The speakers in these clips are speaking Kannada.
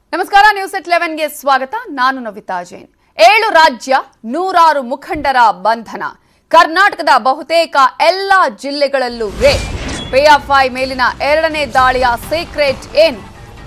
ನಮಸ್ಕಾರ ನ್ಯೂಸ್ ಎಟ್ ಲೆವೆನ್ಗೆ ಸ್ವಾಗತ ನಾನು ನವಿತಾ ಜೈನ್ ಏಳು ರಾಜ್ಯ ನೂರಾರು ಮುಖಂಡರ ಬಂಧನ ಕರ್ನಾಟಕದ ಬಹುತೇಕ ಎಲ್ಲ ಜಿಲ್ಲೆಗಳಲ್ಲೂ ರೇಡ್ ಪಿಎಫ್ಐ ಮೇಲಿನ ಎರಡನೇ ದಾಳಿಯ ಸೀಕ್ರೆಟ್ ಏನು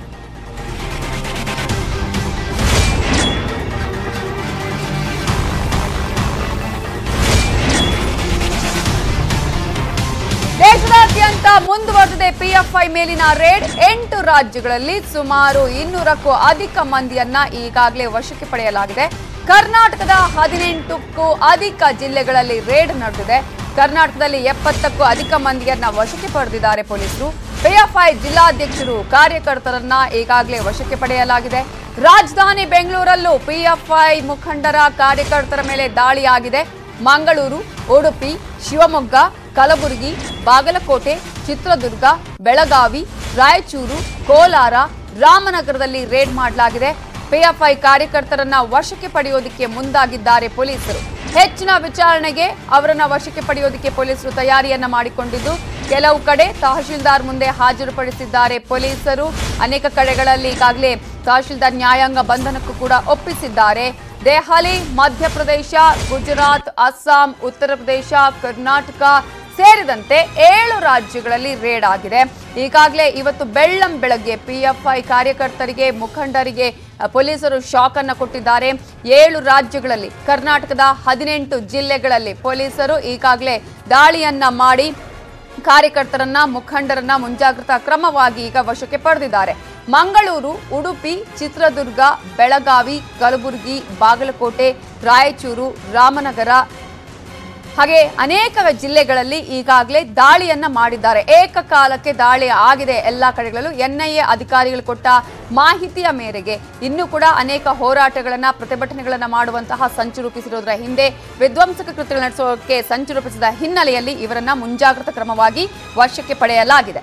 ದೇಶದಾದ್ಯಂತ ಮುಂದುವರೆದಿದೆ ಪಿಎಫ್ಐ ಮೇಲಿನ ರೇಡ್ ಎಂಟು ರಾಜ್ಯಗಳಲ್ಲಿ ಸುಮಾರು ಇನ್ನೂರಕ್ಕೂ ಅಧಿಕ ಮಂದಿಯನ್ನ ಈಗಾಗಲೇ ವಶಕ್ಕೆ ಪಡೆಯಲಾಗಿದೆ ಕರ್ನಾಟಕದ ಹದಿನೆಂಟಕ್ಕೂ ಅಧಿಕ ಜಿಲ್ಲೆಗಳಲ್ಲಿ ರೇಡ್ ನಡೆದಿದೆ ಕರ್ನಾಟಕದಲ್ಲಿ ಎಪ್ಪತ್ತಕ್ಕೂ ಅಧಿಕ ಮಂದಿಯನ್ನ ವಶಕ್ಕೆ ಪಡೆದಿದ್ದಾರೆ ಪೊಲೀಸರು ಪಿಎಫ್ಐ ಜಿಲ್ಲಾಧ್ಯಕ್ಷರು ಕಾರ್ಯಕರ್ತರನ್ನ ಈಗಾಗಲೇ ವಶಕ್ಕೆ ಪಡೆಯಲಾಗಿದೆ ರಾಜಧಾನಿ ಬೆಂಗಳೂರಲ್ಲೂ ಪಿಎಫ್ಐ ಮುಖಂಡರ ಕಾರ್ಯಕರ್ತರ ಮೇಲೆ ದಾಳಿಯಾಗಿದೆ ಮಂಗಳೂರು ಉಡುಪಿ ಶಿವಮೊಗ್ಗ ಕಲಬುರಗಿ ಬಾಗಲಕೋಟೆ ಚಿತ್ರದುರ್ಗ ಬೆಳಗಾವಿ ರಾಯಚೂರು ಕೋಲಾರ ರಾಮನಗರದಲ್ಲಿ ರೇಡ್ ಮಾಡಲಾಗಿದೆ ಪಿಎಫ್ಐ ಕಾರ್ಯಕರ್ತರನ್ನ ವಶಕ್ಕೆ ಪಡೆಯೋದಕ್ಕೆ ಮುಂದಾಗಿದ್ದಾರೆ ಪೊಲೀಸರು ಹೆಚ್ಚಿನ ವಿಚಾರಣೆಗೆ ಅವರನ್ನ ವಶಕ್ಕೆ ಪಡೆಯೋದಕ್ಕೆ ಪೊಲೀಸರು ತಯಾರಿಯನ್ನ ಮಾಡಿಕೊಂಡಿದ್ದು ಕೆಲವು ಕಡೆ ತಹಶೀಲ್ದಾರ್ ಮುಂದೆ ಹಾಜರುಪಡಿಸಿದ್ದಾರೆ ಪೊಲೀಸರು ಅನೇಕ ಕಡೆಗಳಲ್ಲಿ ಈಗಾಗಲೇ ತಹಶೀಲ್ದಾರ್ ನ್ಯಾಯಾಂಗ ಬಂಧನಕ್ಕೂ ಕೂಡ ಒಪ್ಪಿಸಿದ್ದಾರೆ ದೆಹಲಿ ಮಧ್ಯಪ್ರದೇಶ ಗುಜರಾತ್ ಅಸ್ಸಾಂ ಉತ್ತರ ಪ್ರದೇಶ ಕರ್ನಾಟಕ ಸೇರಿದಂತೆ ಏಳು ರಾಜ್ಯಗಳಲ್ಲಿ ರೇಡ್ ಆಗಿದೆ ಈಗಾಗಲೇ ಇವತ್ತು ಬೆಳ್ಳಂ ಬೆಳಗ್ಗೆ ಪಿಎಫ್ಐ ಕಾರ್ಯಕರ್ತರಿಗೆ ಮುಖಂಡರಿಗೆ ಅ, ಪೊಲೀಸರು ಶಾಕ್ ಅನ್ನ ಕೊಟ್ಟಿದ್ದಾರೆ ಏಳು ರಾಜ್ಯಗಳಲ್ಲಿ ಕರ್ನಾಟಕದ ಹದಿನೆಂಟು ಜಿಲ್ಲೆಗಳಲ್ಲಿ ಪೊಲೀಸರು ಈಗಾಗಲೇ ದಾಳಿಯನ್ನ ಮಾಡಿ ಕಾರ್ಯಕರ್ತರನ್ನ ಮುಖಂಡರನ್ನ ಮುಂಜಾಗ್ರತಾ ಕ್ರಮವಾಗಿ ಈಗ ವಶಕ್ಕೆ ಪಡೆದಿದ್ದಾರೆ ಮಂಗಳೂರು ಉಡುಪಿ ಚಿತ್ರದುರ್ಗ ಬೆಳಗಾವಿ ಕಲಬುರಗಿ ಬಾಗಲಕೋಟೆ ರಾಯಚೂರು ರಾಮನಗರ ಹಾಗೆ ಅನೇಕ ಜಿಲ್ಲೆಗಳಲ್ಲಿ ಈಗಾಗಲೇ ದಾಳಿಯನ್ನ ಮಾಡಿದ್ದಾರೆ ಏಕಕಾಲಕ್ಕೆ ದಾಳಿ ಆಗಿದೆ ಎಲ್ಲ ಕಡೆಗಳಲ್ಲೂ ಎನ್ಐಎ ಅಧಿಕಾರಿಗಳು ಕೊಟ್ಟ ಮಾಹಿತಿಯ ಮೇರೆಗೆ ಇನ್ನೂ ಕೂಡ ಅನೇಕ ಹೋರಾಟಗಳನ್ನ ಪ್ರತಿಭಟನೆಗಳನ್ನ ಮಾಡುವಂತಹ ಸಂಚು ರೂಪಿಸಿರೋದ್ರ ಹಿಂದೆ ವಿಧ್ವಂಸಕ ಕೃತ್ಯಗಳು ನಡೆಸೋಕೆ ಸಂಚು ರೂಪಿಸಿದ ಹಿನ್ನೆಲೆಯಲ್ಲಿ ಇವರನ್ನ ಮುಂಜಾಗ್ರತಾ ಕ್ರಮವಾಗಿ ವಶಕ್ಕೆ ಪಡೆಯಲಾಗಿದೆ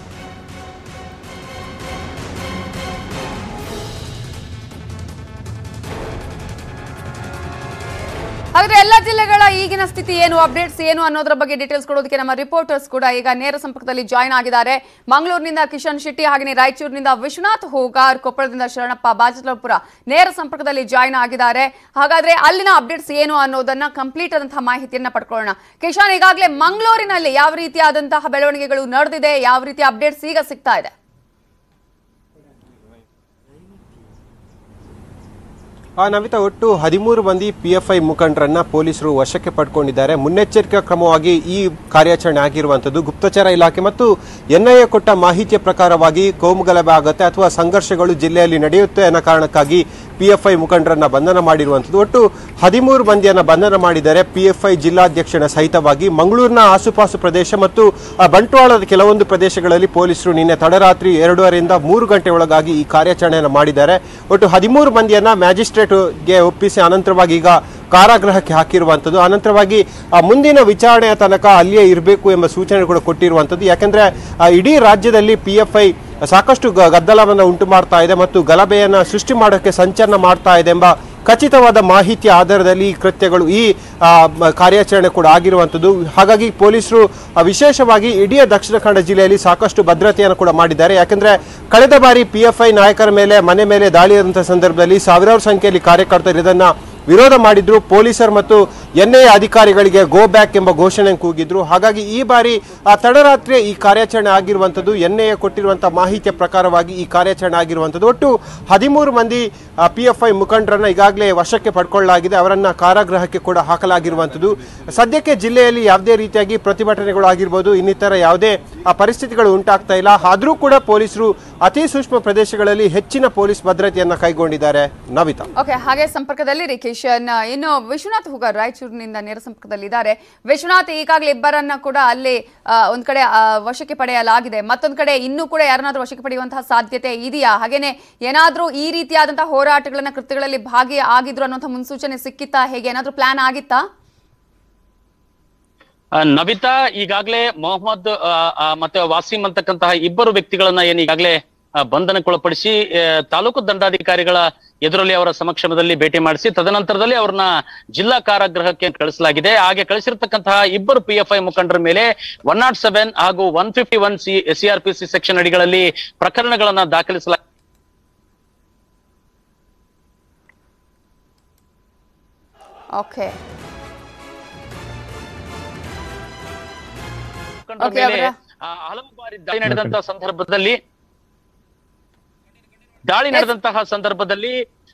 ಹಾಗಾದ್ರೆ ಎಲ್ಲ ಜಿಲ್ಲೆಗಳ ಈಗಿನ ಸ್ಥಿತಿ ಏನು ಅಪ್ಡೇಟ್ಸ್ ಏನು ಅನ್ನೋದ್ರ ಬಗ್ಗೆ ಡೀಟೇಲ್ಸ್ ಕೊಡೋದಕ್ಕೆ ನಮ್ಮ ರಿಪೋರ್ಟರ್ಸ್ ಕೂಡ ಈಗ ನೇರ ಸಂಪರ್ಕದಲ್ಲಿ ಜಾಯ್ನ್ ಆಗಿದ್ದಾರೆ ಮಂಗಳೂರಿನಿಂದ ಕಿಶನ್ ಶೆಟ್ಟಿ ಹಾಗೆ ರಾಯಚೂರಿನಿಂದ ವಿಶ್ವನಾಥ್ ಹೋಗಾರ್ ಕೊಪ್ಪಳದಿಂದ ಶರಣಪ್ಪ ಬಾಜಲಪುರ ನೇರ ಸಂಪರ್ಕದಲ್ಲಿ ಜಾಯ್ನ್ ಆಗಿದ್ದಾರೆ ಹಾಗಾದ್ರೆ ಅಲ್ಲಿನ ಅಪ್ಡೇಟ್ಸ್ ಏನು ಅನ್ನೋದನ್ನ ಕಂಪ್ಲೀಟ್ ಆದಂತಹ ಮಾಹಿತಿಯನ್ನ ಪಡ್ಕೊಳ್ಳೋಣ ಕಿಶನ್ ಈಗಾಗಲೇ ಮಂಗಳೂರಿನಲ್ಲಿ ಯಾವ ರೀತಿಯಾದಂತಹ ಬೆಳವಣಿಗೆಗಳು ನಡೆದಿದೆ ಯಾವ ರೀತಿಯ ಅಪ್ಡೇಟ್ಸ್ ಈಗ ಸಿಗ್ತಾ ಇದೆ ಆ ನವಿತಾ ಒಟ್ಟು ಹದಿಮೂರು ಮಂದಿ ಪಿಎಫ್ಐ ಮುಖಂಡರನ್ನ ಪೊಲೀಸರು ವಶಕ್ಕೆ ಪಡ್ಕೊಂಡಿದ್ದಾರೆ ಮುನ್ನೆಚ್ಚರಿಕಾ ಕ್ರಮವಾಗಿ ಈ ಕಾರ್ಯಾಚರಣೆ ಆಗಿರುವಂಥದ್ದು ಗುಪ್ತಚರ ಇಲಾಖೆ ಮತ್ತು ಎನ್ಐಎ ಕೊಟ್ಟ ಮಾಹಿತಿಯ ಪ್ರಕಾರವಾಗಿ ಕೋಮುಗಲಭೆ ಆಗುತ್ತೆ ಅಥವಾ ಸಂಘರ್ಷಗಳು ಜಿಲ್ಲೆಯಲ್ಲಿ ನಡೆಯುತ್ತೆ ಅನ್ನೋ ಕಾರಣಕ್ಕಾಗಿ ಪಿಎಫ್ಐ ಮುಖಂಡರನ್ನ ಬಂಧನ ಮಾಡಿರುವಂಥದ್ದು ಒಟ್ಟು ಹದಿಮೂರು ಮಂದಿಯನ್ನ ಬಂಧನ ಮಾಡಿದ್ದಾರೆ ಪಿಎಫ್ಐ ಜಿಲ್ಲಾಧ್ಯಕ್ಷನ ಸಹಿತವಾಗಿ ಮಂಗಳೂರಿನ ಆಸುಪಾಸು ಪ್ರದೇಶ ಮತ್ತು ಆ, ಬಂಟ್ವಾಳದ ಕೆಲವೊಂದು ಪ್ರದೇಶಗಳಲ್ಲಿ ಪೊಲೀಸರು ನಿನ್ನೆ ತಡರಾತ್ರಿ ಎರಡೂವರೆಯಿಂದ ಮೂರು ಗಂಟೆ ಒಳಗಾಗಿ ಈ ಕಾರ್ಯಾಚರಣೆಯನ್ನು ಮಾಡಿದ್ದಾರೆ ಒಟ್ಟು ಹದಿಮೂರು ಮಂದಿಯನ್ನ ಮ್ಯಾಜಿಸ್ಟ್ರೇಟ್ಗೆ ಒಪ್ಪಿಸಿ ಅನಂತರವಾಗಿ ಈಗ ಕಾರಾಗೃಹಕ್ಕೆ ಹಾಕಿರುವಂಥದ್ದು ಅನಂತರವಾಗಿ ಆ, ಮುಂದಿನ ವಿಚಾರಣೆಯ ತನಕ ಅಲ್ಲಿಯೇ ಇರಬೇಕು ಎಂಬ ಸೂಚನೆ ಕೂಡ ಕೊಟ್ಟಿರುವಂಥದ್ದು ಯಾಕೆಂದ್ರೆ ಆ, ಇಡೀ ರಾಜ್ಯದಲ್ಲಿ ಪಿ ಎಫ್ ಐ ಸಾಕಷ್ಟು ಗ- ಗದ್ದಲವನ್ನು ಉಂಟು ಮಾಡ್ತಾ ಇದೆ ಮತ್ತು ಗಲಭೆಯನ್ನು ಸೃಷ್ಟಿ ಮಾಡೋಕ್ಕೆ ಸಂಚಲನ ಮಾಡ್ತಾ ಇದೆ ಎಂಬ ಖಚಿತವಾದ ಮಾಹಿತಿಯ ಆಧಾರದಲ್ಲಿ ಈ ಕೃತ್ಯಗಳು ಈ ಆ, ಮ- ಕಾರ್ಯಾಚರಣೆ ಕೂಡ ಆಗಿರುವಂಥದ್ದು ಹಾಗಾಗಿ ಪೊಲೀಸರು ಆ, ವಿಶೇಷವಾಗಿ ಇಡೀ ದಕ್ಷಿಣ ಕನ್ನಡ ಜಿಲ್ಲೆಯಲ್ಲಿ ಸಾಕಷ್ಟು ಭದ್ರತೆಯನ್ನು ಕೂಡ ಮಾಡಿದ್ದಾರೆ ಯಾಕಂದ್ರೆ ಕಳೆದ ಬಾರಿ ಪಿ ಎಫ್ ಐ ನಾಯಕರ ಮೇಲೆ ಮನೆ ಮೇಲೆ ದಾಳಿಯಾದಂಥ ಸಂದರ್ಭದಲ್ಲಿ ಸಾವಿರಾರು ಸಂಖ್ಯೆಯಲ್ಲಿ ಕಾರ್ಯಕರ್ತರು ಇದನ್ನ ವಿರೋಧ ಮಾಡಿದ್ರು ಪೊಲೀಸರು ಮತ್ತು ಎನ್ಐಎ ಅಧಿಕಾರಿಗಳಿಗೆ ಗೋ ಬ್ಯಾಕ್ ಎಂಬ ಘೋಷಣೆ ಕೂಗಿದ್ರು ಹಾಗಾಗಿ ಈ ಬಾರಿ ಆ ತಡರಾತ್ರಿ ಈ ಕಾರ್ಯಾಚರಣೆ ಆಗಿರುವಂಥದ್ದು ಎನ್ಐಎ ಕೊಟ್ಟಿರುವಂತಹ ಮಾಹಿತಿಯ ಪ್ರಕಾರವಾಗಿ ಈ ಕಾರ್ಯಾಚರಣೆ ಆಗಿರುವಂಥದ್ದು ಒಟ್ಟು ಹದಿಮೂರು ಮಂದಿ ಪಿ ಎಫ್ ಐ ಮುಖಂಡರನ್ನ ಈಗಾಗಲೇ ವಶಕ್ಕೆ ಪಡ್ಕೊಳ್ಳಲಾಗಿದೆ ಅವರನ್ನ ಕಾರಾಗೃಹಕ್ಕೆ ಕೂಡ ಹಾಕಲಾಗಿರುವಂಥದ್ದು ಸದ್ಯಕ್ಕೆ ಜಿಲ್ಲೆಯಲ್ಲಿ ಯಾವುದೇ ರೀತಿಯಾಗಿ ಪ್ರತಿಭಟನೆಗಳು ಆಗಿರ್ಬೋದು ಇನ್ನಿತರ ಯಾವುದೇ ಆ, ಪರಿಸ್ಥಿತಿಗಳು ಉಂಟಾಗ್ತಾ ಇಲ್ಲ ಆದರೂ ಕೂಡ ಪೊಲೀಸರು ಅತಿ ಸೂಕ್ಷ್ಮ ಪ್ರದೇಶಗಳಲ್ಲಿ ಹೆಚ್ಚಿನ ಪೊಲೀಸ್ ಭದ್ರತೆಯನ್ನ ಕೈಗೊಂಡಿದ್ದಾರೆ ನವಿತಾ ಓಕೆ ಹಾಗೆ ಸಂಪರ್ಕದಲ್ಲಿ ರೀ ಕಿಶನ್ ಇನ್ನು ವಿಶ್ವನಾಥ್ ಹುಗಾರ್ ರಾಯಚೂರಿನಿಂದ ನೇರ ಸಂಪರ್ಕದಲ್ಲಿದ್ದಾರೆ ವಿಶ್ವನಾಥ್ ಈಗಾಗಲೇ ಇಬ್ಬರನ್ನ ಕೂಡ ಅಲ್ಲಿ ಆ, ಒಂದ್ ಕಡೆ ಆ, ವಶಕ್ಕೆ ಪಡೆಯಲಾಗಿದೆ ಮತ್ತೊಂದ್ ಕಡೆ ಇನ್ನೂ ಕೂಡ ಯಾರನ್ನಾದ್ರೂ ವಶಕ್ಕೆ ಪಡೆಯುವಂತಹ ಸಾಧ್ಯತೆ ಇದೆಯಾ ಹಾಗೇನೆ ಏನಾದ್ರೂ ಈ ರೀತಿಯಾದಂತಹ ಹೋರಾಟಗಳನ್ನ ಕೃತ್ಯಗಳಲ್ಲಿ ಭಾಗಿ ಆಗಿದ್ರು ಅನ್ನುವಂಥ ಮುನ್ಸೂಚನೆ ಸಿಕ್ಕಿತ್ತಾ ಹೇಗೆ ಏನಾದ್ರೂ ಪ್ಲಾನ್ ಆಗಿತ್ತಾ ಆ, ನವಿತಾ ಈಗಾಗಲೇ ಮೊಹಮ್ಮದ್ ಆ, ಆ, ಮತ್ತೆ ವಾಸಿಂ ಅಂತಕ್ಕಂತಹ ಇಬ್ಬರು ವ್ಯಕ್ತಿಗಳನ್ನ ಏನ್ ಈಗಾಗಲೇ ಆ, ಬಂಧನಕ್ಕೊಳಪಡಿಸಿ ಆ, ತಾಲೂಕು ದಂಡಾಧಿಕಾರಿಗಳ ಎದುರಲ್ಲಿ ಅವರ ಸಮಕ್ಷಮದಲ್ಲಿ ಭೇಟಿ ಮಾಡಿಸಿ ತದನಂತರದಲ್ಲಿ ಅವ್ರನ್ನ ಜಿಲ್ಲಾ ಕಾರಾಗೃಹಕ್ಕೆ ಕಳಿಸಲಾಗಿದೆ ಹಾಗೆ ಕಳಿಸಿರ್ತಕ್ಕಂತಹ ಇಬ್ಬರು ಪಿ ಎಫ್ ಐ ಮುಖಂಡರ ಮೇಲೆ ಒನ್ ನಾಟ್ ಸೆವೆನ್ ಹಾಗೂ one fifty one C CRPC section ಅಡಿಗಳಲ್ಲಿ ಪ್ರಕರಣಗಳನ್ನ ದಾಖಲಿಸಲಾಗಿದೆ ಓಕೆ ಮುಖಂಡರ Okay, ಮೇಲೆ ಅವರ- ಆ, ಹಲವು ಬಾರಿ ದಾಳಿ ನಡೆದಂತಹ ಸಂದರ್ಭದಲ್ಲಿ ದಾಳಿ ನಡೆದಂತಹ ಸಂದರ್ಭದಲ್ಲಿ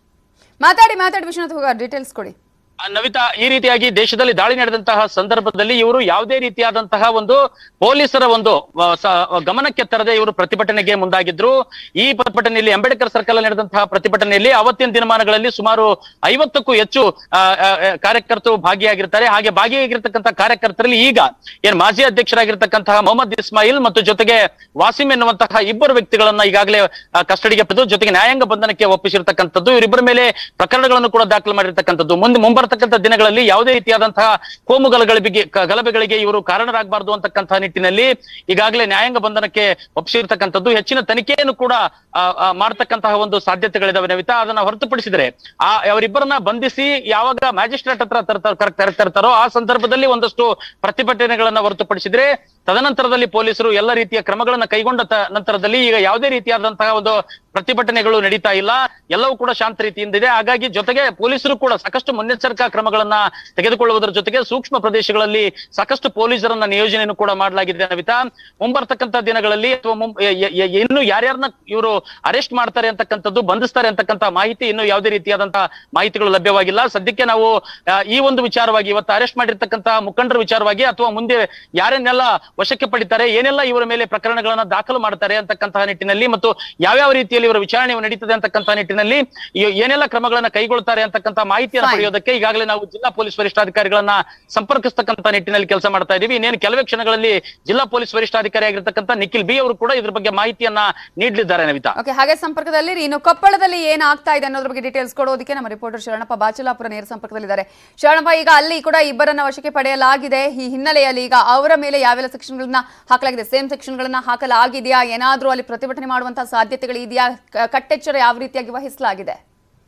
ಮಾತಾಡಿ ಮಾತಾಡಿ ವಿಶ್ವನಾಥ್ ಹೋಗ ಡೀಟೇಲ್ಸ್ ಕೊಡಿ ಆ, ನವಿತಾ ಈ ರೀತಿಯಾಗಿ ದೇಶದಲ್ಲಿ ದಾಳಿ ನಡೆದಂತಹ ಸಂದರ್ಭದಲ್ಲಿ ಇವರು ಯಾವುದೇ ರೀತಿಯಾದಂತಹ ಒಂದು ಪೊಲೀಸರ ಒಂದು ಆ, ಸ- ಗಮನಕ್ಕೆ ತರದೆ ಇವರು ಪ್ರತಿಭಟನೆಗೆ ಮುಂದಾಗಿದ್ರು ಈ ಪ್ರತಿಭಟನೆಯಲ್ಲಿ ಅಂಬೇಡ್ಕರ್ ಸರ್ಕಲ್ ನಡೆದಂತಹ ಪ್ರತಿಭಟನೆಯಲ್ಲಿ ಅವತ್ತಿನ ದಿನಮಾನಗಳಲ್ಲಿ ಸುಮಾರು ಐವತ್ತಕ್ಕೂ ಹೆಚ್ಚು ಆ, ಆ, ಆ, ಕಾರ್ಯಕರ್ತರು ಭಾಗಿಯಾಗಿರ್ತಾರೆ ಹಾಗೆ ಭಾಗಿಯಾಗಿರ್ತಕ್ಕಂಥ ಕಾರ್ಯಕರ್ತರಲ್ಲಿ ಈಗ ಏನ್ ಮಾಜಿ ಅಧ್ಯಕ್ಷರಾಗಿರ್ತಕ್ಕಂತಹ ಮೊಹಮ್ಮದ್ ಇಸ್ಮಾಯಿಲ್ ಮತ್ತು ಜೊತೆಗೆ ವಾಸಿಂ ಎನ್ನುವಂತಹ ಇಬ್ಬರು ವ್ಯಕ್ತಿಗಳನ್ನ ಈಗಾಗಲೇ ಆ, ಕಸ್ಟಡಿಗೆ ಪಡೆದು ಜೊತೆಗೆ ನ್ಯಾಯಾಂಗ ಬಂಧನಕ್ಕೆ ಒಪ್ಪಿಸಿರ್ತಕ್ಕಂಥದ್ದು ಇವರಿಬ್ಬರ ಮೇಲೆ ಪ್ರಕರಣಗಳನ್ನು ಕೂಡ ದಾಖಲು ಮಾಡಿರ್ತಕ್ಕಂಥದ್ದು ಮುಂದೆ ಮುಂಬರ್ತಕ್ಕಂಥ ದಿನಗಳಲ್ಲಿ ಯಾವುದೇ ರೀತಿಯಾದಂತಹ ಕೋಮು ಗಲಭೆಗಳಿಗೆ ಕ- ಗಲಭೆಗಳಿಗೆ ಇವರು ಕಾರಣರಾಗಬಾರದು ಅಂತಕ್ಕಂತಹ ನಿಟ್ಟಿನಲ್ಲಿ ಈಗಾಗಲೇ ನ್ಯಾಯಾಂಗ ಬಂಧನಕ್ಕೆ ಒಪ್ಪಿಸಿರ್ತಕ್ಕಂಥದ್ದು ಹೆಚ್ಚಿನ ತನಿಖೆಯನ್ನು ಕೂಡ ಆ, ಆ, ಮಾಡ್ತಕ್ಕಂತಹ ಒಂದು ಸಾಧ್ಯತೆಗಳಿದಾವೆ ನವಿತಾ ಅದನ್ನ ಹೊರತುಪಡಿಸಿದರೆ ಆ ಅವರಿಬ್ಬರನ್ನ ಬಂಧಿಸಿ ಯಾವಾಗ ಮ್ಯಾಜಿಸ್ಟ್ರೇಟ್ ಹತ್ರ ತರ್ತಾರ- ಕರ್- ಕರ್- ತರ್ತಾರೋ ಆ ಸಂದರ್ಭದಲ್ಲಿ ಒಂದಷ್ಟು ಪ್ರತಿಭಟನೆಗಳನ್ನ ಹೊರತುಪಡಿಸಿದ್ರೆ ತದನಂತರದಲ್ಲಿ ಪೊಲೀಸರು ಎಲ್ಲ ರೀತಿಯ ಕ್ರಮಗಳನ್ನ ಕೈಗೊಂಡ ತ- ನಂತರದಲ್ಲಿ ಈಗ ಯಾವುದೇ ರೀತಿಯಾದಂತಹ ಒಂದು ಪ್ರತಿಭಟನೆಗಳು ನಡೀತಾ ಇಲ್ಲ ಎಲ್ಲವೂ ಕೂಡ ಶಾಂತ ರೀತಿಯಿಂದ ಇದೆ ಹಾಗಾಗಿ ಜೊತೆಗೆ ಪೊಲೀಸರು ಕೂಡ ಸಾಕಷ್ಟು ಮುನ್ನೆಚ್ಚರಿಕಾ ಕ್ರಮಗಳನ್ನ ತೆಗೆದುಕೊಳ್ಳುವುದರ ಜೊತೆಗೆ ಸೂಕ್ಷ್ಮ ಪ್ರದೇಶಗಳಲ್ಲಿ ಸಾಕಷ್ಟು ಪೊಲೀಸರನ್ನ ನಿಯೋಜನೆಯನ್ನು ಕೂಡ ಮಾಡಲಾಗಿದೆ ನವಿತಾ ಮುಂಬರ್ತಕ್ಕಂಥ ದಿನಗಳಲ್ಲಿ ಅಥವಾ ಮುಂ- ಎ- ಎ- ಎ- ಇನ್ನು ಯಾರ್ಯಾರನ್ನ ಇವರು ಅರೆಸ್ಟ್ ಮಾಡ್ತಾರೆ ಅಂತಕ್ಕಂಥದ್ದು ಬಂಧಿಸ್ತಾರೆ ಅಂತಕ್ಕಂಥ ಮಾಹಿತಿ ಇನ್ನು ಯಾವುದೇ ರೀತಿಯಾದಂತಹ ಮಾಹಿತಿಗಳು ಲಭ್ಯವಾಗಿಲ್ಲ ಸದ್ಯಕ್ಕೆ ನಾವು ಆ, ಈ ಒಂದು ವಿಚಾರವಾಗಿ ಇವತ್ತು ಅರೆಸ್ಟ್ ಮಾಡಿರ್ತಕ್ಕಂತಹ ಮುಖಂಡರ ವಿಚಾರವಾಗಿ ಅಥವಾ ಮುಂದೆ ಯಾರನ್ನೆಲ್ಲ ವಶಕ್ಕೆ ಪಡಿತಾರೆ ಏನೆಲ್ಲ ಇವರ ಮೇಲೆ ಪ್ರಕರಣಗಳನ್ನ ದಾಖಲು ಮಾಡ್ತಾರೆ ಅಂತಕ್ಕಂತಹ ನಿಟ್ಟಿನಲ್ಲಿ ಮತ್ತು ಯಾವ್ಯಾವ ರೀತಿಯಲ್ಲಿ ಇವರ ವಿಚಾರಣೆ ನಡೀತದೆ ಅಂತಕ್ಕಂತಹ ನಿಟ್ಟಿನಲ್ಲಿ ಈ- ಏನೆಲ್ಲ ಕ್ರಮಗಳನ್ನ ಕೈಗೊಳ್ತಾರೆ ಅಂತಕ್ಕಂಥ ಮಾಹಿತಿಯನ್ನು Fine. ಪಡೆಯೋದಕ್ಕೆ ಈಗಾಗಲೇ ನಾವು ಜಿಲ್ಲಾ ಪೊಲೀಸ್ ವರಿಷ್ಠಾಧಿಕಾರಿಗಳನ್ನ ಸಂಪರ್ಕಿಸ್ತಕ್ಕಂಥ ನಿಟ್ಟಿನಲ್ಲಿ ಕೆಲಸ ಮಾಡ್ತಾ ಇದೀವಿ ಇನ್ನೇನು ಕೆಲವೇ ಕ್ಷಣಗಳಲ್ಲಿ ಜಿಲ್ಲಾ ಪೊಲೀಸ್ ವರಿಷ್ಠಾಧಿಕಾರಿ ಆಗಿರ್ತಕ್ಕಂಥ ನಿಖಿಲ್ ಬಿ ಅವರು ಕೂಡ ಇದ್ರ ಬಗ್ಗೆ ಮಾಹಿತಿಯನ್ನ ನೀಡಲಿದ್ದಾರೆ ನವಿತಾ ಓಕೆ ಹಾಗೆ ಸಂಪರ್ಕದಲ್ಲಿ ಇನ್ನು ಕೊಪ್ಪಳದಲ್ಲಿ ಏನಾಗ್ತಾ ಇದೆ ಅನ್ನೋದ್ರ ಬಗ್ಗೆ ಡೀಟೇಲ್ಸ್ ಕೊಡೋದಕ್ಕೆ ನಮ್ಮ ರಿಪೋರ್ಟರ್ ಶರಣಪ್ಪ ಬಾಚಲಾಪುರ ನೇರ ಸಂಪರ್ಕದಲ್ಲಿದ್ದಾರೆ ಶರಣಪ್ಪ ಈಗ ಅಲ್ಲಿ ಕೂಡ ಇಬ್ಬರನ್ನ ವಶಕ್ಕೆ ಪಡೆಯಲಾಗಿದೆ ಈ ಹಿನ್ನೆಲೆಯಲ್ಲಿ ಈಗ ಅವರ ಮೇಲೆ ಯಾವೆಲ್ಲ ಸೆಕ್ಷನ್ಗಳನ್ನ ಹಾಕಲಾಗಿದೆ ಸೇಮ್ ಸೆಕ್ಷನ್ಗಳನ್ನ ಹಾಕಲಾಗಿದೆಯಾ ಏನಾದ್ರೂ ಅಲ್ಲಿ ಪ್ರತಿಭಟನೆ ಮಾಡುವಂತಹ ಸಾಧ್ಯತೆಗಳು ಇದೆಯಾ ಕ- ಕಟ್ಟೆಚ್ಚರ ಯಾವ ರೀತಿಯಾಗಿ ವಹಿಸಲಾಗಿದೆ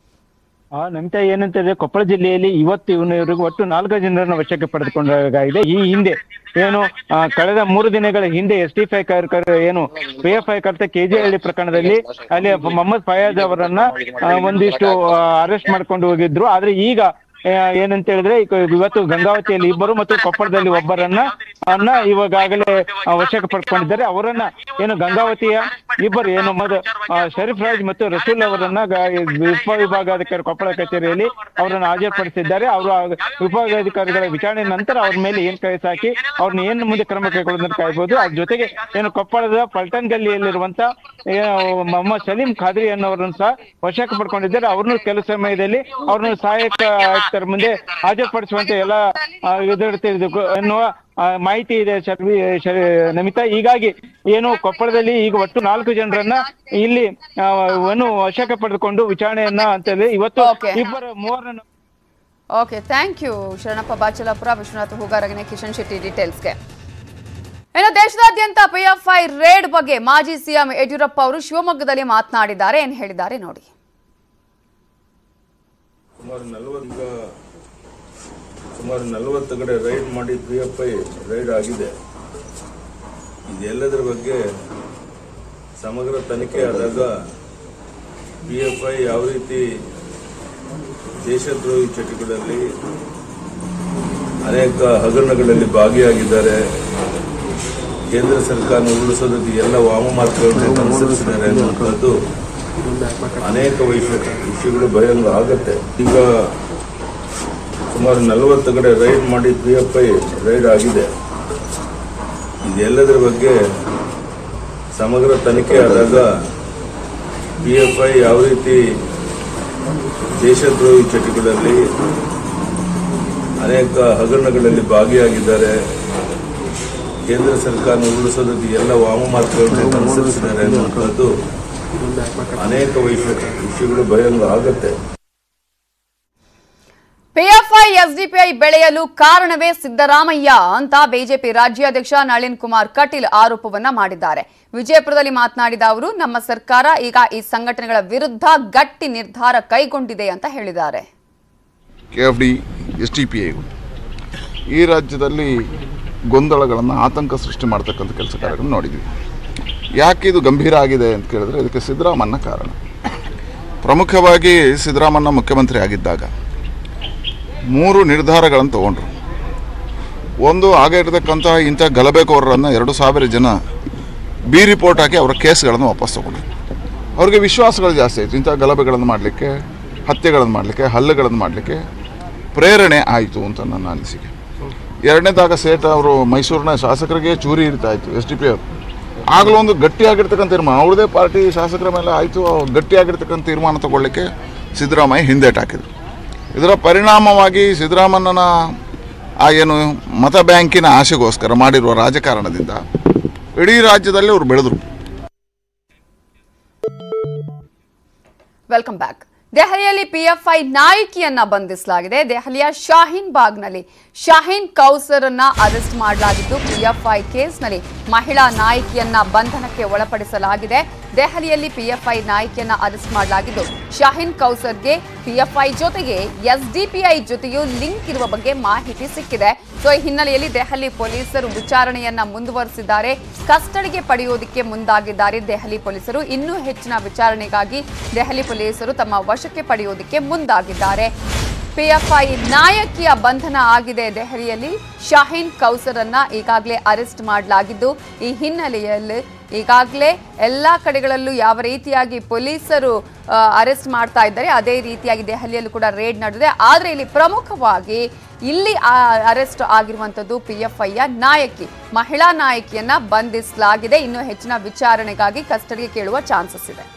ಆ ನಮಿತಾ ಏನಂತಂದ್ರೆ ಕೊಪ್ಪಳ ಜಿಲ್ಲೆಯಲ್ಲಿ ಇವತ್ತು ಇವನಿವರೆಗೂ ಒಟ್ಟು ನಾಲ್ಕು ಜನರನ್ನ ವಶಕ್ಕೆ ಪಡೆದುಕೊಂಡಾಗಿದೆ ಈ ಹಿಂದೆ ಏನು ಆ, ಕಳೆದ ಮೂರು ದಿನಗಳ ಹಿಂದೆ ಎಸ್ ಟಿ ಫೈ ಏನು ಪಿ ಎಫ್ ಐ ಕರ್ತ ಕೆಜಿಹಳ್ಳಿ ಪ್ರಕರಣದಲ್ಲಿ ಅಲ್ಲಿ ಮೊಹಮ್ಮದ್ ಫಯಾಜ್ ಅವರನ್ನ ಆ, ಒಂದಿಷ್ಟು ಅರೆಸ್ಟ್ ಮಾಡ್ಕೊಂಡು ಹೋಗಿದ್ರು ಆದ್ರೆ ಈಗ ಆ, ಏನಂತ ಹೇಳಿದ್ರೆ ಈಗ ಇವತ್ತು ಗಂಗಾವತಿಯಲ್ಲಿ ಇಬ್ಬರು ಮತ್ತು ಕೊಪ್ಪಳದಲ್ಲಿ ಒಬ್ಬರನ್ನ ಅನ್ನ ಇವಾಗಲೇ ಆ, ವಶಕ್ಕೆ ಪಡ್ಕೊಂಡಿದ್ದಾರೆ ಅವರನ್ನ ಏನು ಗಂಗಾವತಿಯ ಇಬ್ಬರು ಏನು ಮೊದ ಆ, ಶರೀಫ್ ರಾಜ್ ಮತ್ತು ರಸೂಲ್ ಅವರನ್ನ ಗ- ಉಪವಿಭಾಗಾಧಿಕಾರಿ ಕೊಪ್ಪಳ ಕಚೇರಿಯಲ್ಲಿ ಅವರನ್ನ ಹಾಜರುಪಡಿಸಿದ್ದಾರೆ ಅವರು ವಿಭಾಗಾಧಿಕಾರಿಗಳ ವಿಚಾರಣೆ ನಂತರ ಅವ್ರ ಮೇಲೆ ಏನ್ ಕೇಸ್ ಹಾಕಿ ಅವ್ರನ್ನ ಏನ್ ಮುಂದೆ ಕ್ರಮ ಕೈಗೊಳ್ಳೋದನ್ನ ಕಾಯ್ಬೋದು ಅದ್ರ ಜೊತೆಗೆ ಏನು ಕೊಪ್ಪಳದ ಪಲ್ಟನ್ ಗಲ್ಲಿಯಲ್ಲಿರುವಂತ ಏನು ಮೊಹಮ್ಮದ್ ಸಲೀಂ ಖಾದ್ರಿ ಅನ್ನೋರನ್ನು ಸಹ ವಶಕ್ಕೆ ಪಡ್ಕೊಂಡಿದ್ದಾರೆ ಅವ್ರನ್ನು ಕೆಲವು ಸಮಯದಲ್ಲಿ ಅವ್ರನ್ನು ಸಹಾಯಕ ಆಯುಕ್ತರ ಮುಂದೆ ಹಾಜರುಪಡಿಸುವಂತೆ ಎಲ್ಲ ಆ, ಎದುರುತ್ತಿರಬೇಕು ಎನ್ನುವ ಆ, ಮಾಹಿತಿ ಇದೆ ಶರ್ವಿ ಶರ್- ನಮಿತಾ ಹೀಗಾಗಿ ಏನು ಕೊಪ್ಪಳದಲ್ಲಿ ಈಗ ಒಟ್ಟು ನಾಲ್ಕು ಜನರನ್ನ ಇಲ್ಲಿ ಆ, ವನ್ನು ವಶಕ್ಕೆ ಪಡೆದುಕೊಂಡು ವಿಚಾರಣೆಯನ್ನ ಅಂತೇಳಿ ಇವತ್ತು Okay. ಇಬ್ಬರ ಮೂವರನ್ನು okay thank you Sharanappa Bachalapura Vishwanatha ಹೂಗಾರಗನೆ ಕಿಶನ್ ಶೆಟ್ಟಿ ಡೀಟೇಲ್ಸ್ಗೆ ಇನ್ನು ದೇಶದಾದ್ಯಂತ ಪಿಎಫ್ಐ ರೇಡ್ ಬಗ್ಗೆ ಮಾಜಿ ಸಿಎಂ ಯಡಿಯೂರಪ್ಪ ಅವರು ಶಿವಮೊಗ್ಗದಲ್ಲಿ ಮಾತನಾಡಿದ್ದಾರೆ ಏನ್ ಹೇಳಿದ್ದಾರೆ ನೋಡಿ ಸುಮಾರು ನಲವತ್ತು ಈಗ ಸುಮಾರು ನಲವತ್ತು ಕಡೆ ರೈಡ್ ಮಾಡಿ ಪಿ ಎಫ್ ಐ ರೈಡ್ ಆಗಿದೆ ಇದೆಲ್ಲದರ ಬಗ್ಗೆ ಸಮಗ್ರ ತನಿಖೆ ಆದಾಗ ಪಿ ಎಫ್ ಐ ಯಾವ ರೀತಿ ದೇಶದ್ರೋಹಿ ಚಟುಗಳಲ್ಲಿ ಅನೇಕ ಹಗರಣಗಳಲ್ಲಿ ಭಾಗಿಯಾಗಿದ್ದಾರೆ ಕೇಂದ್ರ ಸರ್ಕಾರ ಉರುಳಿಸೋದಕ್ಕೆ ಎಲ್ಲ ವಾಮಮಾರ್ಗಗಳನ್ನು ಅನುಸರಿಸಿದ್ದಾರೆ ಅನ್ನುವಂಥದ್ದು ಅನೇಕ ವಿಷಯ ವಿಷಯಗಳು ಬಹಿರಂಗ ಆಗತ್ತೆ ಈಗ ಸುಮಾರು ನಲವತ್ತು ಕಡೆ ರೈಡ್ ಮಾಡಿ ಪಿ ಎಫ್ ಐ ರೈಡ್ ಆಗಿದೆ ಇದೆಲ್ಲದರ ಬಗ್ಗೆ ಸಮಗ್ರ ತನಿಖೆ ಆದಾಗ ಪಿ ಎಫ್ ಐ ಯಾವ ರೀತಿ ದೇಶದ್ರೋಹಿ ಚಟುಗಳಲ್ಲಿ ಅನೇಕ ಹಗರಣಗಳಲ್ಲಿ ಭಾಗಿಯಾಗಿದ್ದಾರೆ ಕೇಂದ್ರ ಸರ್ಕಾರ ಉರುಳಿಸೋದಕ್ಕೆ ಎಲ್ಲ ವಾಮಮಾರ್ಗಗಳನ್ನು ಅನುಸರಿಸಿದ್ದಾರೆ ಅನ್ನುವಂಥದ್ದು ಅನೇಕ ವಿಷಯ ವಿಷಯಗಳು ಬಹಿರಂಗ ಆಗತ್ತೆ ಪಿಎಫ್ಐ ಎಸ್ಡಿಪಿಐ ಬೆಳೆಯಲು ಕಾರಣವೇ ಸಿದ್ದರಾಮಯ್ಯ ಅಂತ ಬಿಜೆಪಿ ರಾಜ್ಯಾಧ್ಯಕ್ಷ ನಳಿನ್ ಕುಮಾರ್ ಕಟೀಲ್ ಆರೋಪವನ್ನ ಮಾಡಿದ್ದಾರೆ ವಿಜಯಪುರದಲ್ಲಿ ಮಾತನಾಡಿದ ಅವರು ನಮ್ಮ ಸರ್ಕಾರ ಈಗ ಈ ಸಂಘಟನೆಗಳ ವಿರುದ್ಧ ಗಟ್ಟಿ ನಿರ್ಧಾರ ಕೈಗೊಂಡಿದೆ ಅಂತ ಹೇಳಿದ್ದಾರೆ K F D S T P ಐಗಳು ಈ ರಾಜ್ಯದಲ್ಲಿ ಗೊಂದಲಗಳನ್ನು ಆತಂಕ ಸೃಷ್ಟಿ ಮಾಡ್ತಕ್ಕಂಥ ಕೆಲಸ ಕಾರ್ಯಗಳನ್ನು ನೋಡಿದ್ವಿ ಯಾಕೆ ಇದು ಗಂಭೀರ ಆಗಿದೆ ಅಂತ ಕೇಳಿದ್ರೆ ಇದಕ್ಕೆ ಸಿದ್ದರಾಮಣ್ಣ ಕಾರಣ ಪ್ರಮುಖವಾಗಿ ಸಿದ್ದರಾಮಣ್ಣ ಮುಖ್ಯಮಂತ್ರಿ ಆಗಿದ್ದಾಗ ಮೂರು ನಿರ್ಧಾರಗಳನ್ನು ತಗೊಂಡ್ರು ಒಂದು ಆಗ ಇರತಕ್ಕಂತಹ ಇಂಥ ಗಲಭೆಕೋರರನ್ನು ಎರಡು ಸಾವಿರ ಜನ ಬಿ ರಿಪೋರ್ಟ್ ಹಾಕಿ ಅವರ ಕೇಸ್ಗಳನ್ನು ವಾಪಸ್ ತಗೊಂಡ್ರು ಅವ್ರಿಗೆ ವಿಶ್ವಾಸಗಳು ಜಾಸ್ತಿ ಆಯಿತು ಇಂಥ ಗಲಭೆಗಳನ್ನು ಮಾಡಲಿಕ್ಕೆ ಹತ್ಯೆಗಳನ್ನು ಮಾಡಲಿಕ್ಕೆ ಹಲ್ಲೆಗಳನ್ನು ಮಾಡಲಿಕ್ಕೆ ಪ್ರೇರಣೆ ಆಯಿತು ಅಂತ ನನ್ನ ಅನಿಸಿಕೆ ಎರಡನೇದಾಗ ಸೇಠ ಅವರು ಮೈಸೂರಿನ ಶಾಸಕರಿಗೆ ಚೂರಿ ಇರ್ತಾ ಇತ್ತು ಎಸ್ ಡಿ ಪಿ ಅವರು ಆಗಲೂ ಒಂದು ಗಟ್ಟಿಯಾಗಿರ್ತಕ್ಕಂಥ ತೀರ್ಮಾನ ಅವ್ರದೇ ಪಾರ್ಟಿ ಶಾಸಕರ ಮೇಲೆ ಆಯಿತು ಗಟ್ಟಿಯಾಗಿರ್ತಕ್ಕಂಥ ತೀರ್ಮಾನ ತಗೊಳ್ಳಿಕ್ಕೆ ಸಿದ್ದರಾಮಯ್ಯ ಹಿಂದೇಟು ಹಾಕಿದರು ಇದರ ಪರಿಣಾಮವಾಗಿ ಸಿದ್ದರಾಮಣ್ಣನ ಆ ಏನು ಮತ ಬ್ಯಾಂಕಿನ ಆಶೆಗೋಸ್ಕರ ಮಾಡಿರುವ ರಾಜಕಾರಣದಿಂದ ಇಡೀ ರಾಜ್ಯದಲ್ಲಿ ಅವರು ಬೆಳೆದರು ವೆಲ್ಕಮ್ ಬ್ಯಾಕ್ ದೆಹಲಿಯಲ್ಲಿ ಪಿಎಫ್ಐ ನಾಯಕಿಯನ್ನ ಬಂಧಿಸಲಾಗಿದೆ ದೆಹಲಿಯ ಶಾಹೀನ್ ಬಾಗ್ನಲ್ಲಿ ಶಾಹೀನ್ ಕೌಸರ್ ಅನ್ನ ಅರೆಸ್ಟ್ ಮಾಡಲಾಗಿದ್ದು ಪಿಎಫ್ಐ ಕೇಸ್ನಲ್ಲಿ ಮಹಿಳಾ ನಾಯಕಿಯನ್ನ ಬಂಧನಕ್ಕೆ ಒಳಪಡಿಸಲಾಗಿದೆ ದೆಹಲಿಯಲ್ಲಿ ಪಿಎಫ್ಐ ನಾಯಕಿಯನ್ನ ಅರೆಸ್ಟ್ ಮಾಡಲಾಗಿದ್ದು ಶಾಹೀನ್ ಕೌಸರ್ಗೆ ಪಿಎಫ್ಐ ಜೊತೆಗೆ ಎಸ್ಡಿಪಿಐ ಜೊತೆಯೂ ಲಿಂಕ್ ಇರುವ ಬಗ್ಗೆ ಮಾಹಿತಿ ಸಿಕ್ಕಿದೆ ಸೊ ಈ ಹಿನ್ನೆಲೆಯಲ್ಲಿ ದೆಹಲಿ ಪೊಲೀಸರು ವಿಚಾರಣೆಯನ್ನ ಮುಂದುವರೆಸಿದ್ದಾರೆ ಕಸ್ಟಡಿಗೆ ಪಡೆಯುವುದಕ್ಕೆ ಮುಂದಾಗಿದ್ದಾರೆ ದೆಹಲಿ ಪೊಲೀಸರು ಇನ್ನೂ ಹೆಚ್ಚಿನ ವಿಚಾರಣೆಗಾಗಿ ದೆಹಲಿ ಪೊಲೀಸರು ತಮ್ಮ ವಶಕ್ಕೆ ಪಡೆಯುವುದಕ್ಕೆ ಮುಂದಾಗಿದ್ದಾರೆ ಪಿಎಫ್ಐ ನಾಯಕಿಯ ಬಂಧನ ಆಗಿದೆ ದೆಹಲಿಯಲ್ಲಿ ಶಾಹೀನ್ ಕೌಸರ್ ಅನ್ನ ಈಗಾಗಲೇ ಅರೆಸ್ಟ್ ಮಾಡಲಾಗಿದ್ದು ಈ ಹಿನ್ನೆಲೆಯಲ್ಲಿ ಈಗಾಗಲೇ ಎಲ್ಲಾ ಕಡೆಗಳಲ್ಲೂ ಯಾವ ರೀತಿಯಾಗಿ ಪೊಲೀಸರು ಅರೆಸ್ಟ್ ಮಾಡ್ತಾ ಇದ್ದಾರೆ ಅದೇ ರೀತಿಯಾಗಿ ದೆಹಲಿಯಲ್ಲೂ ಕೂಡ ರೇಡ್ ನಡೆದಿದೆ ಆದರೆ ಇಲ್ಲಿ ಪ್ರಮುಖವಾಗಿ ಇಲ್ಲಿ ಅರೆಸ್ಟ್ ಆಗಿರುವಂತದ್ದು ಪಿಎಫ್ಐಯ ನಾಯಕಿ ಮಹಿಳಾ ನಾಯಕಿಯನ್ನ ಬಂಧಿಸಲಾಗಿದೆ ಇನ್ನು ಹೆಚ್ಚಿನ ವಿಚಾರಣೆಗಾಗಿ ಕಸ್ಟಡಿಗೆ ಕೇಳುವ ಚಾನ್ಸಸ್ ಇದೆ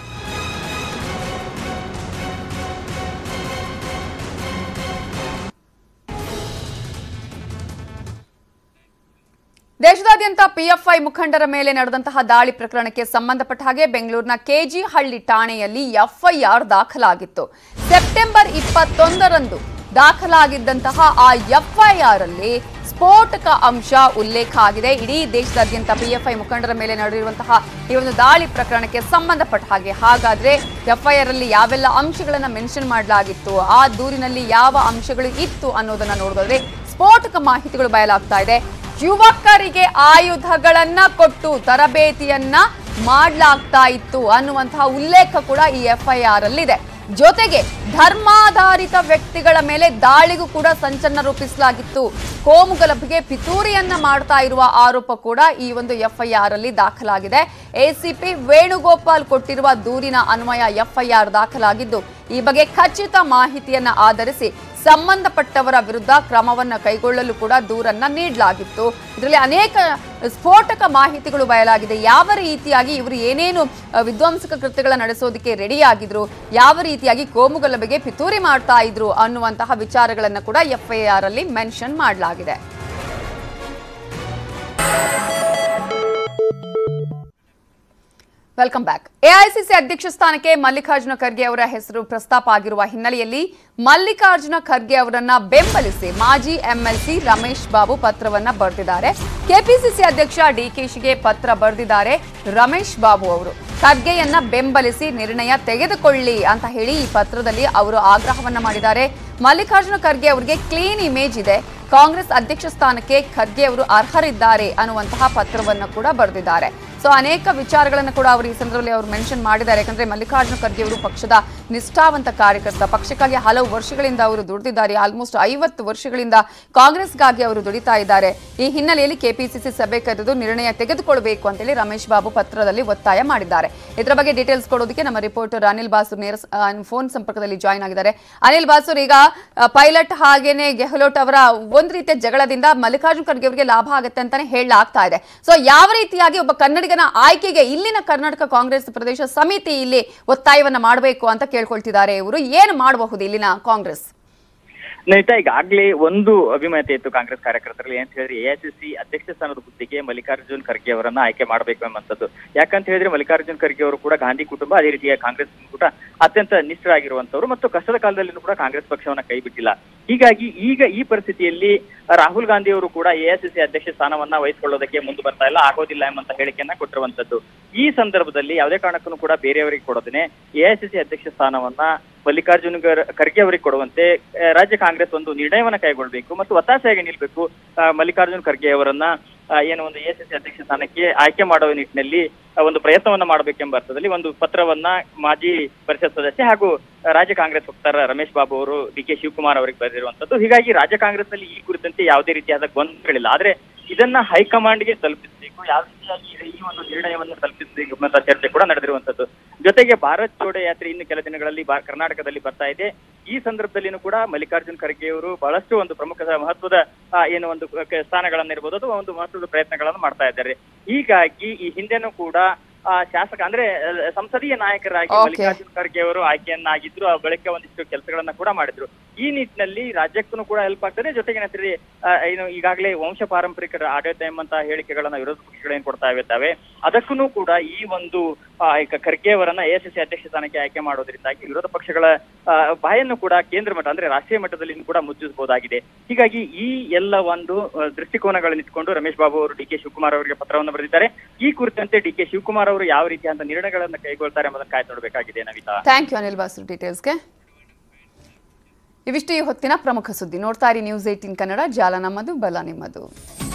ದೇಶದಾದ್ಯಂತ ಪಿಎಫ್ಐ ಮುಖಂಡರ ಮೇಲೆ ನಡೆದಂತಹ ದಾಳಿ ಪ್ರಕರಣಕ್ಕೆ ಸಂಬಂಧಪಟ್ಟ ಹಾಗೆ ಬೆಂಗಳೂರಿನ ಕೆಜಿ ಹಳ್ಳಿ ಠಾಣೆಯಲ್ಲಿ ಎಫ್ಐಆರ್ ದಾಖಲಾಗಿತ್ತು ಸೆಪ್ಟೆಂಬರ್ ಇಪ್ಪತ್ತೊಂದರಂದು ದಾಖಲಾಗಿದ್ದಂತಹ ಆ ಎಫ್ಐಆರ್ ಅಲ್ಲಿ ಸ್ಫೋಟಕ ಅಂಶ ಉಲ್ಲೇಖ ಆಗಿದೆ ಇಡೀ ದೇಶದಾದ್ಯಂತ ಪಿಎಫ್ಐ ಮುಖಂಡರ ಮೇಲೆ ನಡೆದಿರುವಂತಹ ಈ ಒಂದು ದಾಳಿ ಪ್ರಕರಣಕ್ಕೆ ಸಂಬಂಧಪಟ್ಟ ಹಾಗೆ ಹಾಗಾದ್ರೆ ಎಫ್ಐಆರ್ ಅಲ್ಲಿ ಯಾವೆಲ್ಲ ಅಂಶಗಳನ್ನ ಮೆನ್ಷನ್ ಮಾಡಲಾಗಿತ್ತು ಆ ದೂರಿನಲ್ಲಿ ಯಾವ ಅಂಶಗಳು ಇತ್ತು ಅನ್ನೋದನ್ನ ನೋಡೋದಾದ್ರೆ ಸ್ಫೋಟಕ ಮಾಹಿತಿಗಳು ಬಯಲಾಗ್ತಾ ಇದೆ ಯುವಕರಿಗೆ ಆಯುಧಗಳನ್ನ ಕೊಟ್ಟು ತರಬೇತಿಯನ್ನ ಮಾಡಲಾಗ್ತಾ ಇತ್ತು ಅನ್ನುವಂತಹ ಉಲ್ಲೇಖ ಕೂಡ ಈ ಎಫ್ಐಆರ್ ಅಲ್ಲಿದೆ ಜೊತೆಗೆ ಧರ್ಮಾಧಾರಿತ ವ್ಯಕ್ತಿಗಳ ಮೇಲೆ ದಾಳಿಗೂ ಕೂಡ ಸಂಚಲನ ರೂಪಿಸಲಾಗಿತ್ತು ಕೋಮು ಗಲಭೆಗೆ ಪಿತೂರಿಯನ್ನ ಮಾಡ್ತಾ ಇರುವ ಆರೋಪ ಕೂಡ ಈ ಒಂದು ಎಫ್ಐಆರ್ ಅಲ್ಲಿ ದಾಖಲಾಗಿದೆ ಎಸಿಪಿ ವೇಣುಗೋಪಾಲ್ ಕೊಟ್ಟಿರುವ ದೂರಿನ ಅನ್ವಯ ಎಫ್ಐಆರ್ ದಾಖಲಾಗಿದ್ದು ಈ ಬಗ್ಗೆ ಖಚಿತ ಮಾಹಿತಿಯನ್ನ ಆಧರಿಸಿ ಸಂಬಂಧಪಟ್ಟವರ ವಿರುದ್ಧ ಕ್ರಮವನ್ನ ಕೈಗೊಳ್ಳಲು ಕೂಡ ದೂರನ್ನ ನೀಡಲಾಗಿತ್ತು ಇದರಲ್ಲಿ ಅನೇಕ ಸ್ಫೋಟಕ ಮಾಹಿತಿಗಳು ಬಯಲಾಗಿದೆ ಯಾವ ರೀತಿಯಾಗಿ ಇವರು ಏನೇನು ಅಹ್, ವಿಧ್ವಂಸಕ ಕೃತ್ಯಗಳ ನಡೆಸೋದಕ್ಕೆ ರೆಡಿಯಾಗಿದ್ರು ಯಾವ ರೀತಿಯಾಗಿ ಕೋಮುಗಲಭೆಗೆ ಪಿತೂರಿ ಮಾಡ್ತಾ ಇದ್ರು ಅನ್ನುವಂತಹ ವಿಚಾರಗಳನ್ನ ಕೂಡ ಎಫ್ಐಆರ್ ಅಲ್ಲಿ ಮೆನ್ಷನ್ ಮಾಡಲಾಗಿದೆ ವೆಲ್ಕಮ್ ಬ್ಯಾಕ್ ಎಐಸಿಸಿ ಅಧ್ಯಕ್ಷ ಸ್ಥಾನಕ್ಕೆ ಮಲ್ಲಿಕಾರ್ಜುನ ಖರ್ಗೆ ಅವರ ಹೆಸರು ಪ್ರಸ್ತಾಪ ಆಗಿರುವ ಹಿನ್ನೆಲೆಯಲ್ಲಿ ಮಲ್ಲಿಕಾರ್ಜುನ ಖರ್ಗೆ ಅವರನ್ನ ಬೆಂಬಲಿಸಿ ಮಾಜಿ ಎಂಎಲ್ಸಿ ರಮೇಶ್ ಬಾಬು ಪತ್ರವನ್ನ ಬರೆದಿದ್ದಾರೆ ಕೆಪಿಸಿಸಿ ಅಧ್ಯಕ್ಷ ಡಿಕೆಶಿಗೆ ಪತ್ರ ಬರೆದಿದ್ದಾರೆ ರಮೇಶ್ ಬಾಬು ಅವರು ಖರ್ಗೆಯನ್ನ ಬೆಂಬಲಿಸಿ ನಿರ್ಣಯ ತೆಗೆದುಕೊಳ್ಳಿ ಅಂತ ಹೇಳಿ ಈ ಪತ್ರದಲ್ಲಿ ಅವರು ಆಗ್ರಹವನ್ನ ಮಾಡಿದ್ದಾರೆ ಮಲ್ಲಿಕಾರ್ಜುನ ಖರ್ಗೆ ಅವರಿಗೆ ಕ್ಲೀನ್ ಇಮೇಜ್ ಇದೆ ಕಾಂಗ್ರೆಸ್ ಅಧ್ಯಕ್ಷ ಸ್ಥಾನಕ್ಕೆ ಖರ್ಗೆ ಅವರು ಅರ್ಹರಿದ್ದಾರೆ ಅನ್ನುವಂತಹ ಪತ್ರವನ್ನು ಕೂಡ ಬರೆದಿದ್ದಾರೆ ಸೊ ಅನೇಕ ವಿಚಾರಗಳನ್ನು ಕೂಡ ಅವರು ಈ ಸಂದರ್ಭದಲ್ಲಿ ಅವರು ಮೆನ್ಷನ್ ಮಾಡಿದ್ದಾರೆ ಯಾಕಂದ್ರೆ ಮಲ್ಲಿಕಾರ್ಜುನ ಖರ್ಗೆ ಅವರು ಪಕ್ಷದ ನಿಷ್ಠಾವಂತ ಕಾರ್ಯಕರ್ತ ಪಕ್ಷಕ್ಕಾಗಿ ಹಲವು ವರ್ಷಗಳಿಂದ ಅವರು ದುಡಿದಿದ್ದಾರೆ ಆಲ್ಮೋಸ್ಟ್ ಐವತ್ತು ವರ್ಷಗಳಿಂದ ಕಾಂಗ್ರೆಸ್ಗಾಗಿ ಅವರು ದುಡಿತಾ ಇದ್ದಾರೆ ಈ ಹಿನ್ನೆಲೆಯಲ್ಲಿ ಕೆಪಿಸಿಸಿ ಸಭೆ ಕರೆದು ನಿರ್ಣಯ ತೆಗೆದುಕೊಳ್ಳಬೇಕು ಅಂತೇಳಿ ರಮೇಶ್ ಬಾಬು ಪತ್ರದಲ್ಲಿ ಒತ್ತಾಯ ಮಾಡಿದ್ದಾರೆ ಇದರ ಬಗ್ಗೆ ಡೀಟೇಲ್ಸ್ ಕೊಡೋದಕ್ಕೆ ನಮ್ಮ ರಿಪೋರ್ಟರ್ ಅನಿಲ್ ಬಾಸೂರ್ ನೇರ ಫೋನ್ ಸಂಪರ್ಕದಲ್ಲಿ ಜಾಯ್ನ್ ಆಗಿದ್ದಾರೆ ಅನಿಲ್ ಬಾಸೂರ್ ಈಗ ಪೈಲಟ್ ಹಾಗೇನೆ ಗೆಹ್ಲೋಟ್ ಅವರ ಒಂದ್ ರೀತಿಯ ಜಗಳದಿಂದ ಮಲ್ಲಿಕಾರ್ಜುನ್ ಖರ್ಗೆ ಅವರಿಗೆ ಲಾಭ ಆಗುತ್ತೆ ಅಂತಾನೆ ಹೇಳಲಾಗ್ತಾ ಇದೆ ಸೊ ಯಾವ ರೀತಿಯಾಗಿ ಒಬ್ಬ ಕನ್ನಡಿಗನ ಆಯ್ಕೆಗೆ ಇಲ್ಲಿನ ಕರ್ನಾಟಕ ಕಾಂಗ್ರೆಸ್ ಪ್ರದೇಶ ಸಮಿತಿ ಇಲ್ಲಿ ಒತ್ತಾಯವನ್ನ ಮಾಡಬೇಕು ಅಂತ ಕೇಳ್ಕೊಳ್ತಿದ್ದಾರೆ ಇವರು ಏನು ಮಾಡಬಹುದು ಇಲ್ಲಿನ ಕಾಂಗ್ರೆಸ್ ನೈತಾ ಈಗಾಗ್ಲೇ ಒಂದು ಅಭಿಮತ ಇತ್ತು ಕಾಂಗ್ರೆಸ್ ಕಾರ್ಯಕರ್ತರಲ್ಲಿ ಅಂತ ಹೇಳಿದ್ರೆ ಎಐಸಿಸಿ ಅಧ್ಯಕ್ಷ ಸ್ಥಾನದ ಹುದ್ದೆಗೆ ಮಲ್ಲಿಕಾರ್ಜುನ್ ಖರ್ಗೆ ಅವರನ್ನ ಆಯ್ಕೆ ಮಾಡಬೇಕು ಎಂಬಂತದ್ದು ಯಾಕಂತ ಹೇಳಿದ್ರೆ ಮಲ್ಲಿಕಾರ್ಜುನ್ ಖರ್ಗೆ ಅವರು ಕೂಡ ಗಾಂಧಿ ಕುಟುಂಬ ಅದೇ ರೀತಿಯ ಕಾಂಗ್ರೆಸ್ ಕೂಡ ಅತ್ಯಂತ ನಿಷ್ಠರಾಗಿರುವಂತವರು ಮತ್ತು ಕಷ್ಟದ ಕಾಲದಲ್ಲಿನೂ ಕೂಡ ಕಾಂಗ್ರೆಸ್ ಪಕ್ಷವನ್ನ ಕೈ ಬಿಟ್ಟಿಲ್ಲ ಹೀಗಾಗಿ ಈಗ ಈ ಪರಿಸ್ಥಿತಿಯಲ್ಲಿ ರಾಹುಲ್ ಗಾಂಧಿ ಅವರು ಕೂಡ ಎಐಸಿಸಿ ಅಧ್ಯಕ್ಷ ಸ್ಥಾನವನ್ನ ವಹಿಸಿಕೊಳ್ಳೋದಕ್ಕೆ ಮುಂದೆ ಬರ್ತಾ ಇಲ್ಲ ಆಗೋದಿಲ್ಲ ಎಂಬಂತ ಹೇಳಿಕೆಯನ್ನ ಕೊಟ್ಟಿರುವಂತದ್ದು ಈ ಸಂದರ್ಭದಲ್ಲಿ ಯಾವುದೇ ಕಾರಣಕ್ಕೂ ಕೂಡ ಬೇರೆಯವರಿಗೆ ಕೊಡೋದನೆ ಎಐಸಿಸಿ ಅಧ್ಯಕ್ಷ ಸ್ಥಾನವನ್ನ ಮಲ್ಲಿಕಾರ್ಜುನ್ ಗರ್- ಖರ್ಗೆ ಅವರಿಗೆ ಕೊಡುವಂತೆ ಆ, ರಾಜ್ಯ ಕಾಂಗ್ರೆಸ್ ಒಂದು ನಿರ್ಣಯವನ್ನ ಕೈಗೊಳ್ಳಬೇಕು ಮತ್ತು ಒತ್ತಾಸೆಯಾಗಿ ನಿಲ್ಬೇಕು ಆ, ಮಲ್ಲಿಕಾರ್ಜುನ್ ಖರ್ಗೆ ಅವರನ್ನ ಆ, ಏನು ಒಂದು ಎಸಿಸಿ ಅಧ್ಯಕ್ಷ ಸ್ಥಾನಕ್ಕೆ ಆಯ್ಕೆ ಮಾಡುವ ನಿಟ್ಟಿನಲ್ಲಿ ಆ, ಒಂದು ಪ್ರಯತ್ನವನ್ನ ಮಾಡಬೇಕೆಂಬ ಅರ್ಥದಲ್ಲಿ ಒಂದು ಪತ್ರವನ್ನ ಮಾಜಿ ಪರಿಷತ್ ಸದಸ್ಯ ಹಾಗೂ ರಾಜ್ಯ ಕಾಂಗ್ರೆಸ್ ವಕ್ತಾರ ರಮೇಶ್ ಬಾಬು ಅವರು ಡಿ ಕೆ ಶಿವಕುಮಾರ್ ಅವರಿಗೆ ಬರೆದಿರುವಂತದ್ದು ಹೀಗಾಗಿ ರಾಜ್ಯ ಕಾಂಗ್ರೆಸ್ನಲ್ಲಿ ಈ ಕುರಿತಂತೆ ಯಾವುದೇ ರೀತಿಯಾದ ಗೊಂದಲಗಳಿಲ್ಲ ಆದ್ರೆ ಇದನ್ನ ಹೈಕಮಾಂಡ್ಗೆ ತಲುಪಿಸಬೇಕು ಯಾವ ರೀತಿಯಾಗಿ ಈ ಒಂದು ನಿರ್ಣಯವನ್ನು ತಲುಪಿಸಬೇಕು ಎಂಬಂತ ಚರ್ಚೆ ಕೂಡ ನಡೆದಿರುವಂತದ್ದು ಜೊತೆಗೆ ಭಾರತ್ ಜೋಡೋ ಯಾತ್ರೆ ಇನ್ನು ಕೆಲ ದಿನಗಳಲ್ಲಿ ಬಾ- ಕರ್ನಾಟಕದಲ್ಲಿ ಬರ್ತಾ ಇದೆ ಈ ಸಂದರ್ಭದಲ್ಲಿನೂ ಕೂಡ ಮಲ್ಲಿಕಾರ್ಜುನ್ ಖರ್ಗೆ ಅವರು ಬಹಳಷ್ಟು ಒಂದು ಪ್ರಮುಖ ಮಹತ್ವದ ಆ, ಏನು ಒಂದು ಕ- ಸ್ಥಾನಗಳನ್ನಿರ್ಬೋದು ಅಥವಾ ಒಂದು ಮಹತ್ವದ ಪ್ರಯತ್ನಗಳನ್ನು ಮಾಡ್ತಾ ಇದ್ದಾರೆ ಹೀಗಾಗಿ ಈ ಹಿಂದೆನೂ ಕೂಡ ಆ, ಶಾಸಕ ಅಂದ್ರೆ ಆ, ಸಂಸದೀಯ ನಾಯಕರಾಗಿ Okay. ಮಲ್ಲಿಕಾರ್ಜುನ್ ಖರ್ಗೆ ಅವರು ಆಯ್ಕೆಯನ್ನಾಗಿದ್ರು ಆ ಬಳಿಕ ಒಂದಿಷ್ಟು ಕೆಲಸಗಳನ್ನ ಕೂಡ ಮಾಡಿದ್ರು ಈ ನಿಟ್ಟಿನಲ್ಲಿ ರಾಜ್ಯಕ್ಕೂ ಕೂಡ ಹೆಲ್ಪ್ ಆಗ್ತದೆ ಜೊತೆಗೆ ಏನಂತೀರಿ ಆ, ಏನು ಈಗಾಗಲೇ ವಂಶ ಪಾರಂಪರಿಕ ಆಡಳಿತ ಎಂಬಂತ ಹೇಳಿಕೆಗಳನ್ನ ವಿರೋಧ ಪಕ್ಷಗಳೇನ್ ಕೊಡ್ತಾ ಇದ್ದಾವೆ ಅದಕ್ಕೂ ಕೂಡ ಈ ಒಂದು ಆ, ಈಗ ಖರ್ಗೆ ಅವರನ್ನ ಎಐಸಿಸಿ ಅಧ್ಯಕ್ಷ ಸ್ಥಾನಕ್ಕೆ ಆಯ್ಕೆ ಮಾಡೋದ್ರಿಂದಾಗಿ ವಿರೋಧ ಪಕ್ಷಗಳ ಆ, ಬಾಯನ್ನು ಕೂಡ ಕೇಂದ್ರ ಮಟ್ಟ ಅಂದ್ರೆ ರಾಷ್ಟ್ರೀಯ ಮಟ್ಟದಲ್ಲಿ ಕೂಡ ಮುಚ್ಚಿಸಬಹುದಾಗಿದೆ ಹೀಗಾಗಿ ಈ ಎಲ್ಲ ಒಂದು ಆ, ದೃಷ್ಟಿಕೋನಗಳನ್ನ ಇಟ್ಕೊಂಡು ರಮೇಶ್ ಬಾಬು ಅವರು ಡಿ ಕೆ ಶಿವಕುಮಾರ್ ಅವರಿಗೆ ಪತ್ರವನ್ನು ಬರೆದಿದ್ದಾರೆ ಈ ಕುರಿತಂತೆ ಡಿ ಕೆ ಶಿವಕುಮಾರ್ ಅವರು ಯಾವ ರೀತಿಯಾದ ನಿರ್ಣಯಗಳನ್ನು ಕೈಗೊಳ್ತಾರೆ ಎಂಬುದನ್ನು ಕಾಯ್ದು ನೋಡಬೇಕಾಗಿದೆ ನವಿತಾ ಥ್ಯಾಂಕ್ ಯು ಅನಿಲ್ ಬಾಸು ಡೀಟೇಲ್ಸ್ಗೆ ಇವಿಷ್ಟು ಈ ಹೊತ್ತಿನ ಪ್ರಮುಖ ಸುದ್ದಿ ನೋಡ್ತಾ ಇರಿ ನ್ಯೂಸ್ ಏಟೀನ್ ಕನ್ನಡ ಜಾಲ ನಮ್ಮದು ಬಲ ನಿಮ್ಮದು